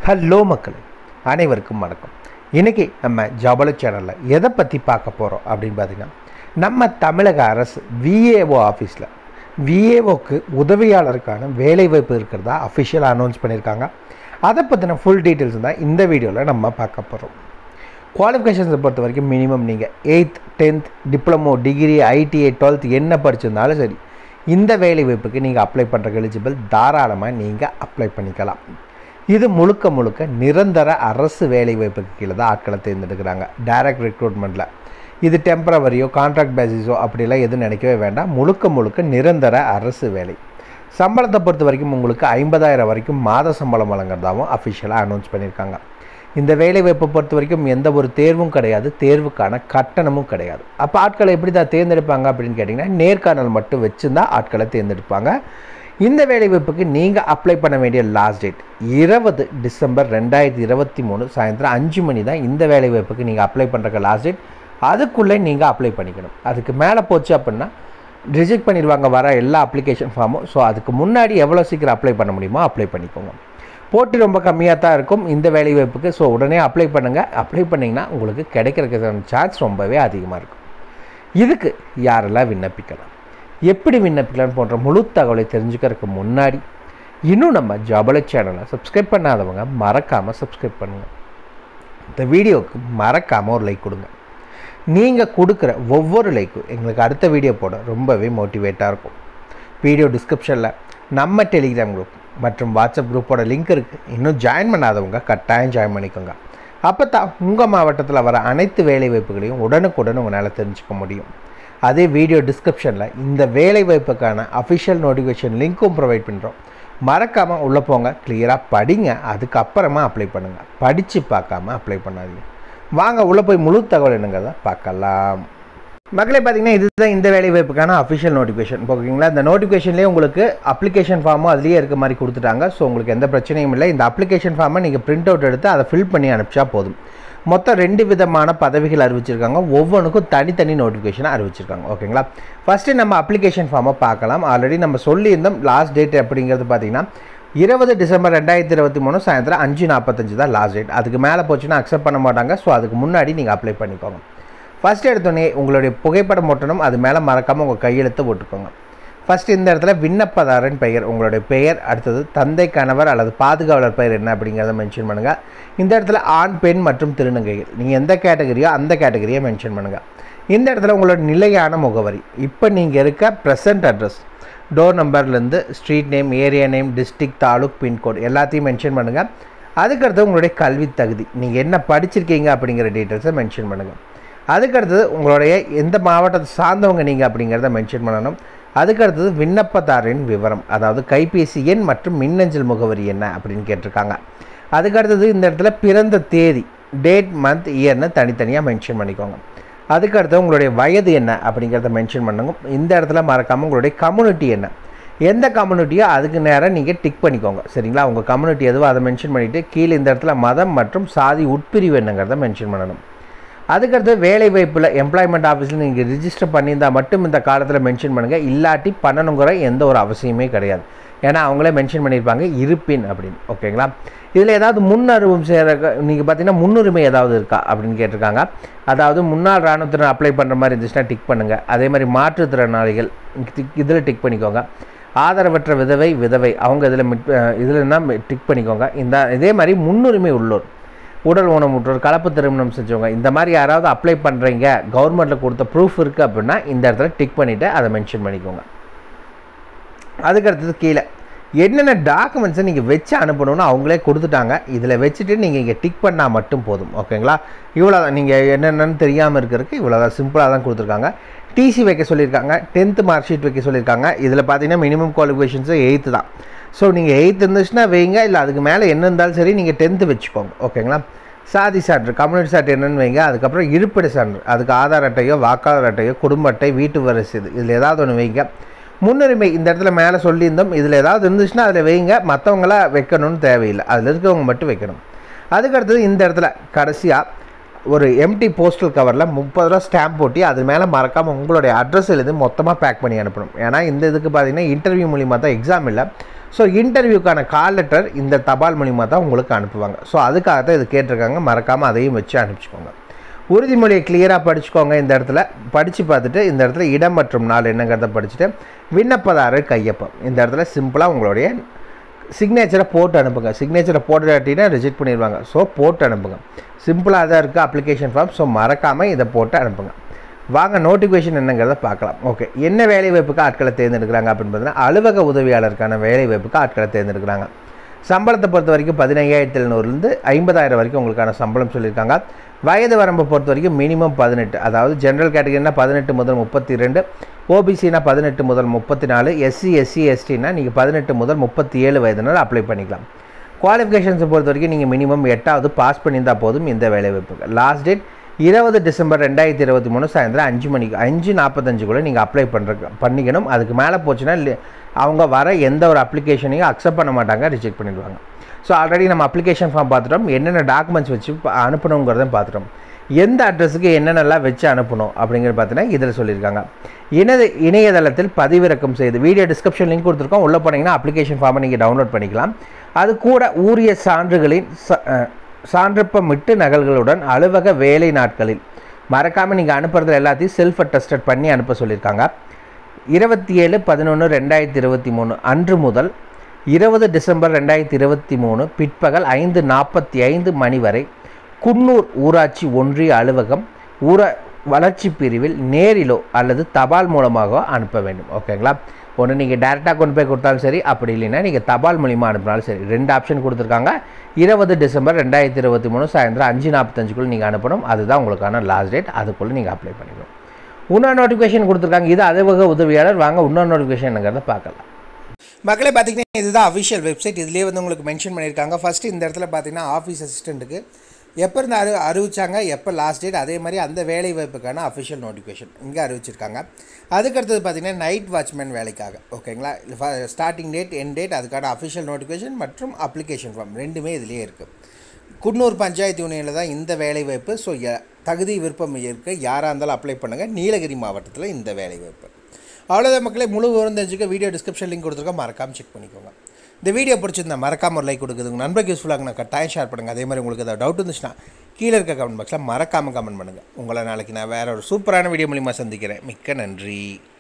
hello மக்களே அனைவருக்கும் வணக்கம் இன்றைக்கி நம்ம ஜபல சேனலில் எதை பற்றி பார்க்க போகிறோம் அப்படின்னு பார்த்தீங்கன்னா நம்ம தமிழக அரசு விஏஓ ஆஃபீஸில் விஏஓக்கு உதவியாளருக்கான வேலைவாய்ப்பு இருக்கிறதா அஃபிஷியலாக அனௌன்ஸ் பண்ணியிருக்காங்க அதை பற்றின ஃபுல் டீட்டெயில்ஸ் தான் இந்த வீடியோவில் நம்ம பார்க்க போகிறோம் குவாலிஃபிகேஷன்ஸை பொறுத்த வரைக்கும் மினிமம் நீங்கள் eighth tenth diploma degree ITI twelfth என்ன படிச்சிருந்தாலும் சரி இந்த வேலை வாய்ப்புக்கு நீங்கள் அப்ளை பண்ணுற எலிஜிபிள் தாராளமாக நீங்கள் அப்ளை பண்ணிக்கலாம் இது முழுக்க முழுக்க நிரந்தர அரசு வேலை வாய்ப்புக்கு கீழே தான் ஆட்களை தேர்ந்தெடுக்கிறாங்க டைரக்ட் ரெக்ரூட்மெண்ட்டில் இது டெம்பரவரியோ கான்ட்ராக்ட் பேசிஸோ அப்படிலாம் எதுவும் நினைக்கவே வேண்டாம் முழுக்க முழுக்க நிரந்தர அரசு வேலை சம்பளத்தை பொறுத்த வரைக்கும் உங்களுக்கு ஐம்பதாயிரம் வரைக்கும் மாத சம்பளம் வழங்குறதாகவும் அஃபிஷியலாக அனௌன்ஸ் பண்ணியிருக்காங்க இந்த வேலை வாய்ப்பை பொறுத்த வரைக்கும் எந்த ஒரு தேர்வும் கிடையாது தேர்வுக்கான கட்டணமும் கிடையாது அப்போ ஆட்களை எப்படி தான் தேர்ந்தெடுப்பாங்க அப்படின்னு கேட்டிங்கன்னா நேர்காணல் மட்டும் வச்சுருந்தா ஆட்களை தேர்ந்தெடுப்பாங்க இந்த வேலை வாய்ப்புக்கு நீங்கள் அப்ளை பண்ண வேண்டிய லாஸ்ட் டேட் இருபது டிசம்பர் ரெண்டாயிரத்தி இருபத்தி மூணு சாயந்தரம் அஞ்சு மணி தான் இந்த வேலை வாய்ப்புக்கு நீங்கள் அப்ளை பண்ணுறக்கு லாஸ்ட் டேட் அதுக்குள்ளே நீங்கள் அப்ளை பண்ணிக்கணும் அதுக்கு மேலே போச்சு அப்படின்னா ரிஜெக்ட் பண்ணிடுவாங்க வர எல்லா அப்ளிகேஷன் ஃபார்மும் ஸோ அதுக்கு முன்னாடி எவ்வளோ சீக்கிரம் அப்ளை பண்ண முடியுமோ அப்ளை பண்ணிக்கோங்க போட்டி ரொம்ப கம்மியாக தான் இருக்கும் இந்த வேலை வாய்ப்புக்கு ஸோ உடனே அப்ளை பண்ணுங்கள் அப்ளை பண்ணிங்கன்னா உங்களுக்கு கிடைக்கிறதுக்கான சான்ஸ் ரொம்பவே அதிகமாக இருக்கும் இதுக்கு யாரெல்லாம் விண்ணப்பிக்கலாம் எப்படி விண்ணப்பிக்கலாம் போன்ற முழு தகவலை தெரிஞ்சுக்கிறதுக்கு முன்னாடி இன்னும் நம்ம ஜபல சேனலை சப்ஸ்கிரைப் பண்ணாதவங்க மறக்காமல் சப்ஸ்கிரைப் பண்ணுங்கள் இந்த வீடியோவுக்கு மறக்காமல் ஒரு லைக் கொடுங்க நீங்கள் கொடுக்குற ஒவ்வொரு லைக்கும் எங்களுக்கு அடுத்த வீடியோ போட ரொம்பவே மோட்டிவேட்டாக இருக்கும் வீடியோ டிஸ்கிரிப்ஷனில் நம்ம டெலிகிராம் குரூப் மற்றும் வாட்ஸ்அப் குரூப்போட லிங்க் இருக்குது இன்னும் ஜாயின் பண்ணாதவங்க கட்டாயம் ஜாயின் பண்ணிக்கோங்க அப்போ தான் உங்கள் மாவட்டத்தில் வர அனைத்து வேலை வாய்ப்புகளையும் உடனுக்குடன் உங்களால் தெரிஞ்சுக்க முடியும் அதே வீடியோ டிஸ்கிரிப்ஷனில் இந்த வேலை வாய்ப்புக்கான அஃபிஷியல் நோட்டிஃபிகேஷன் லிங்க்கும் ப்ரொவைட் பண்ணுறோம் மறக்காமல் உள்ளே போங்க கிளியராக படிங்க அதுக்கப்புறமா அப்ளை பண்ணுங்கள் படித்து பார்க்காம அப்ளை பண்ணாதீங்க வாங்க உள்ளே போய் முழு தகவல் என்னங்கிறத பார்க்கலாம் மக்களே பார்த்தீங்கன்னா இதுதான் இந்த வேலை வாய்ப்புக்கான அஃபிஷியல் நோட்டிஃபிகேஷன் ஓகேங்களா இந்த நோட்டிஃபிகேஷன்லேயே உங்களுக்கு அப்ளிகேஷன் ஃபார்மும் அதுலேயே இருக்க மாதிரி கொடுத்துட்டாங்க ஸோ உங்களுக்கு எந்த பிரச்சனையும் இல்லை இந்த அப்ளிகேஷன் ஃபார்மை நீங்கள் பிரிண்ட் அவுட் எடுத்து அதை ஃபில் பண்ணி அனுப்பிச்சா போதும் மொத்தம் ரெண்டு விதமான பதவிகள் அறிவிச்சிருக்காங்க ஒவ்வொன்றுக்கும் தனித்தனி நோட்டிஃபிகேஷன் அறிவிச்சிருக்காங்க ஓகேங்களா ஃபஸ்ட்டு நம்ம அப்ளிகேஷன் ஃபார்மை பார்க்கலாம் ஆல்ரெடி நம்ம சொல்லியிருந்தோம் லாஸ்ட் டேட் அப்படிங்கிறது பார்த்தீங்கன்னா இருபது டிசம்பர் ரெண்டாயிரத்தி இருபத்தி மூணு சாயந்தரம் அஞ்சு நாற்பத்தஞ்சு தான் லாஸ்ட் டேட் அதுக்கு மேலே போச்சுன்னா அக்செப்ட் பண்ண மாட்டாங்க ஸோ அதுக்கு முன்னாடி நீங்கள் அப்ளை பண்ணிக்கோங்க ஃபஸ்ட் எடுத்தோடனே உங்களுடைய புகைப்படம் ஒட்டணும் அது மேலே மறக்காமல் உங்கள் கையெழுத்து போட்டுக்கோங்க ஃபஸ்ட் இந்த இடத்துல விண்ணப்பதாரன் பெயர் உங்களுடைய பெயர் அடுத்தது தந்தை கணவர் அல்லது பாதுகாவலர் பெயர் என்ன அப்படிங்கிறத மென்ஷன் பண்ணுங்கள் இந்த இடத்துல ஆண் பெண் மற்றும் திருநங்கைகள் நீங்கள் எந்த கேட்டகரியோ அந்த கேட்டகரியை மென்ஷன் பண்ணுங்கள் இந்த இடத்துல உங்களோட நிலையான முகவரி இப்போ நீங்கள் இருக்க ப்ரெசன்ட் அட்ரஸ் டோர் நம்பர்லேருந்து street name area name district taluk pincode எல்லாத்தையும் மென்ஷன் பண்ணுங்கள் அதுக்கடுத்து உங்களுடைய கல்வி தகுதி நீங்கள் என்ன படிச்சிருக்கீங்க அப்படிங்கிற டீட்டெயில்ஸை மென்ஷன் பண்ணுங்கள் அதுக்கடுத்தது உங்களுடைய எந்த மாவட்டத்தை சார்ந்தவங்க நீங்கள் அப்படிங்கிறத மென்ஷன் பண்ணணும் அதுக்கடுத்தது விண்ணப்பதாரின் விவரம் அதாவது கைபேசி எண் மற்றும் மின்னஞ்சல் முகவரி என்ன அப்படின்னு கேட்டிருக்காங்க அதுக்கடுத்தது இந்த இடத்துல பிறந்த தேதி டேட் மந்த் இயர்னு தனித்தனியாக மென்ஷன் பண்ணிக்கோங்க அதுக்கடுத்து உங்களுடைய வயது என்ன அப்படிங்கிறத மென்ஷன் பண்ணுங்க இந்த இடத்துல மறக்காமல் உங்களுடைய கம்யூனிட்டி என்ன எந்த கம்யூனிட்டியோ அதுக்கு நேரம் நீங்கள் டிக் பண்ணிக்கோங்க சரிங்களா உங்கள் கம்யூனிட்டி எதுவோ அதை மென்ஷன் பண்ணிவிட்டு கீழே இந்த இடத்துல மதம் மற்றும் சாதி உட்பிரிவு என்னங்கிறத மென்ஷன் பண்ணணும் அதுக்கடுத்து வேலை வாய்ப்பில் எம்ப்ளாய்மெண்ட் ஆஃபீஸில் நீங்கள் ரிஜிஸ்டர் பண்ணியிருந்தால் மட்டும் இந்த காலத்தில் மென்ஷன் பண்ணுங்கள் இல்லாட்டி பண்ணணுங்கிற எந்த ஒரு அவசியமே கிடையாது ஏன்னா அவங்களே மென்ஷன் பண்ணியிருப்பாங்க இருப்பின் அப்படின்னு ஓகேங்களா இதில் ஏதாவது முன் அனுபவம் செய்கிற நீங்கள் பார்த்தீங்கன்னா முன்னுரிமை ஏதாவது இருக்கா அப்படின்னு கேட்டிருக்காங்க அதாவது முன்னாள் இராணுவத்தினர் அப்ளை பண்ணுற மாதிரி இருந்துச்சுன்னா டிக் பண்ணுங்கள் அதே மாதிரி மாற்றுத்திறனாளிகள் இதில் டிக் பண்ணிக்கோங்க ஆதரவற்ற விதவை விதவை அவங்க இதில் மிட் இதில்னா டிக் பண்ணிக்கோங்க இந்த இதே மாதிரி முன்னுரிமை உள்ளோர் உடல் ஊனமுற்றோர் கலப்பு திருமணம் செஞ்சவங்க இந்த மாதிரி யாராவது அப்ளை பண்ணுறீங்க கவர்மெண்ட்டில் கொடுத்த ப்ரூஃப் இருக்குது அப்படின்னா இந்த இடத்துல டிக் பண்ணிவிட்டு அதை மென்ஷன் பண்ணிக்கோங்க அதுக்கடுத்தது கீழே என்னென்ன டாக்குமெண்ட்ஸை நீங்கள் வச்சு அனுப்பணும்னு அவங்களே கொடுத்துட்டாங்க இதில் வச்சுட்டு நீங்கள் இங்கே டிக் பண்ணால் மட்டும் போதும் ஓகேங்களா இவ்வளோ தான் நீங்கள் என்னென்னு தெரியாமல் இருக்கிறதுக்கு இவ்வளோ தான் சிம்பிளாக தான் கொடுத்துருக்காங்க டிசி வைக்க சொல்லியிருக்காங்க டென்த்து மார்க் ஷீட் வைக்க சொல்லியிருக்காங்க இதில் பார்த்தீங்கன்னா மினிமம் குவாலிஃபிகேஷன்ஸு எயித்து தான் ஸோ நீங்கள் எயித்து இருந்துச்சுன்னா வைங்க இல்லை அதுக்கு மேலே என்ன இருந்தாலும் சரி நீங்கள் டென்த்து வச்சுக்கோங்க ஓகேங்களா சாதி சான்று கம்யூனிட்டி சான்று என்னென்னு வைங்க அதுக்கப்புறம் இருப்பிட சான்று அதுக்கு ஆதார் அட்டையோ வாக்காளர் அட்டையோ குடும்ப அட்டை வீட்டு வரிசை இதில் ஏதாவது ஒன்று வைங்க முன்னுரிமை இந்த இடத்துல மேலே சொல்லியிருந்தோம் இதில் ஏதாவது இருந்துச்சுன்னா அதில் வைங்க மற்றவங்களாம் வைக்கணும்னு தேவையில்லை அதில் இருக்கிறவங்க மட்டும் வைக்கணும் அதுக்கடுத்தது இந்த இடத்துல கடைசியாக ஒரு எம்டி போஸ்டல் கவரில் முப்பது ரூபா ஸ்டாம்ப் போட்டி அது மேலே மறக்காமல் உங்களுடைய அட்ரஸ் எழுதி மொத்தமாக பேக் பண்ணி அனுப்பணும் ஏன்னா இந்த இதுக்கு பார்த்தீங்கன்னா இன்டர்வியூ மூலிமா தான் எக்ஸாம் இல்லை ஸோ இன்டர்வியூக்கான கால் லெட்டர் இந்த தபால் மூலிமா தான் உங்களுக்கு அனுப்புவாங்க ஸோ அதுக்காக தான் இது கேட்டிருக்காங்க மறக்காமல் அதையும் வச்சு அனுப்பிச்சிக்கோங்க உறுதிமொழியை கிளியராக படிச்சுக்கோங்க இந்த இடத்துல படித்து பார்த்துட்டு இந்த இடத்துல இடம் மற்றும் நாள் என்னங்கிறத படிச்சுட்டு விண்ணப்பதாரர் கையொப்பம் இந்த இடத்துல சிம்பிளாக உங்களுடைய சிக்னேச்சரை போட்டு அனுப்புங்க சிக்னேச்சரை போட்டுட்டினா ரிஜெக்ட் பண்ணிடுவாங்க ஸோ போட்டு அனுப்புங்க சிம்பிளாக தான் இருக்குது அப்ளிகேஷன் ஃபார்ம் ஸோ மறக்காமல் இதை போட்டு அனுப்புங்க வாங்க நோட்டிஃபிகேஷன் என்னங்கிறத பார்க்கலாம் ஓகே என்ன வேலை வாய்ப்புக்கு ஆட்களை தேர்ந்தெடுக்கிறாங்க அப்படின்னு பார்த்தீங்கன்னா அலுவலக உதவியாளருக்கான வேலை வாய்ப்புக்கு ஆட்களை தேர்ந்தெடுக்கிறாங்க சம்பளத்தை பொறுத்த வரைக்கும் பதினையாயிரத்தி எழுநூறுலேருந்து ஐம்பதாயிரம் வரைக்கும் உங்களுக்கான சம்பளம் சொல்லியிருக்காங்க வயது வரம்பை பொறுத்த வரைக்கும் மினிமம் பதினெட்டு அதாவது ஜென்ரல் கேட்டகரினா பதினெட்டு முதல் முப்பத்தி ரெண்டு ஓபிசினா பதினெட்டு முதல் முப்பத்தி நாலு எஸ்சி எஸ்சி எஸ்டினா நீங்கள் பதினெட்டு முதல் முப்பத்தி ஏழு வயதுனால் அப்ளை பண்ணிக்கலாம் குவாலிஃபிகேஷன்ஸை பொறுத்த வரைக்கும் நீங்கள் மினிமம் எட்டாவது பாஸ் பண்ணியிருந்தால் போதும் இந்த வேலை வாய்ப்புக்கு லாஸ்ட் டேட் இருபது டிசம்பர் ரெண்டாயிரத்தி இருபத்தி மூணு சாயந்தரம் அஞ்சு மணிக்கு அஞ்சு நாற்பத்தஞ்சுக்குள்ளே நீங்கள் அப்ளை பண்ணுற பண்ணிக்கணும் அதுக்கு மேலே போச்சுன்னா li- அவங்க வர எந்த ஒரு அப்ளிகேஷனையும் அக்செப்ட் பண்ண மாட்டாங்க ரிஜெக்ட் பண்ணிடுவாங்க ஸோ ஆல்ரெடி நம்ம அப்ளிகேஷன் ஃபார்ம் பார்த்துட்டோம் என்னென்ன டாக்குமெண்ட்ஸ் வச்சு ப- அனுப்பணுங்கிறதையும் பார்த்துட்டோம் எந்த அட்ரஸுக்கு என்னென்னலாம் வச்சு அனுப்பணும் அப்படிங்கிறது பார்த்தீங்கன்னா இதில் சொல்லியிருக்காங்க இணைய இணையதளத்தில் பதிவிறக்கம் செய்து வீடியோ டிஸ்கிரிப்ஷன் லிங்க் கொடுத்துருக்கோம் உள்ளே போனீங்கன்னா அப்ளிகேஷன் ஃபார்மை நீங்கள் டவுன்லோட் பண்ணிக்கலாம் அது கூட உரிய சான்றுகளின் ச- அஹ், சான்றப்பமிட்டு நகல்களுடன் அலுவலக வேலை நாட்களில் மறக்காமல் நீங்கள் அனுப்புறதுல எல்லாத்தையும் செல்ஃப் அட்டஸ்டட் பண்ணி அனுப்ப சொல்லியிருக்காங்க இருபத்தி ஏழு பதினொன்று ரெண்டாயிரத்தி இருபத்தி மூணு அன்று முதல் இருபது டிசம்பர் ரெண்டாயிரத்தி இருபத்தி மூணு பிற்பகல் ஐந்து நாற்பத்தி ஐந்து மணி வரை குன்னூர் ஊராட்சி ஒன்றிய அலுவலகம் ஊர வளர்ச்சி பிரிவில் நேரிலோ அல்லது தபால் மூலமாகவோ அனுப்ப வேண்டும் ஓகேங்களா ஒன்று நீங்கள் டேரெக்டாக கொண்டு போய் கொடுத்தாலும் சரி அப்படி இல்லைன்னா நீங்கள் தபால் மூலிமா அனுப்பினாலும் சரி ரெண்டு ஆப்ஷன் கொடுத்துருக்காங்க இருபது டிசம்பர் ரெண்டாயிரத்தி இருபத்தி மூணு சாயந்தரம் அஞ்சு நாற்பத்தஞ்சுக்குள்ளே நீங்கள் அனுப்பணும் அதுதான் உங்களுக்கான லாஸ்ட் டேட் அதுக்குள்ளே நீங்கள் அப்ளை பண்ணிக்கணும் இன்னொரு நோட்டிஃபிகேஷன் கொடுத்துருக்காங்க இது அலுவலக உதவியாளர் வாங்க இன்னொரு நோட்டிஃபிகேஷனுங்கிறத பார்க்கலாம் மக்களே பார்த்தீங்கன்னா இதுதான் அஃபிஷியல் வெப்சைட் இதுலேயே வந்து உங்களுக்கு மென்ஷன் பண்ணியிருக்காங்க ஃபஸ்ட்டு இந்த இடத்துல பார்த்தீங்கன்னா ஆஃபீஸ் அசிஸ்டண்ட்டுக்கு எப்போ இருந்து அறி அறிவிச்சாங்க எப்போ லாஸ்ட் டேட் அதே மாதிரி அந்த வேலை வாய்ப்புக்கான அஃபிஷியல் நோட்டிஃபிகேஷன் இங்கே அறிவிச்சிருக்காங்க அதுக்கடுத்தது பார்த்தீங்கன்னா நைட் வாட்ச்மேன் வேலைக்காக ஓகேங்களா ஸ்டார்டிங் டேட் என் டேட் அதுக்கான அஃபிஷியல் நோட்டிஃபிகேஷன் மற்றும் அப்ளிகேஷன் ஃபார்ம் ரெண்டுமே இதுலேயே இருக்குது குன்னூர் பஞ்சாயத்து யூனியனில் தான் இந்த வேலைவாய்ப்பு ஸோ தகுதி விருப்பம் இருக்க யாராக இருந்தாலும் அப்ளை பண்ணுங்கள் நீலகிரி மாவட்டத்தில் இந்த வேலைவாய்ப்பு அவ்வளோதான் மக்களே முழு விவரம் தெரிஞ்சுக்க வீடியோ டிஸ்கிரிப்ஷன் லிங்க் கொடுத்துருக்கோம் மறக்காமல் செக் பண்ணிக்கோங்க இந்த வீடியோ பிடிச்சிருந்தா மறக்காம ஒரு லைக் கொடுக்குது உங்கள் நண்பருக்கு யூஸ்ஃபுல்லாக நான் கட்டாயம் ஷேர் பண்ணுங்கள் அதே மாதிரி உங்களுக்கு ஏதாவது டவுட் இருந்துச்சுன்னா கீழே இருக்க கமெண்ட் பாக்ஸில் மறக்காமல் கமெண்ட் பண்ணுங்கள் உங்களை நாளைக்கு நான் வேற ஒரு சூப்பரான வீடியோ மூலிமா சந்திக்கிறேன் மிக்க நன்றி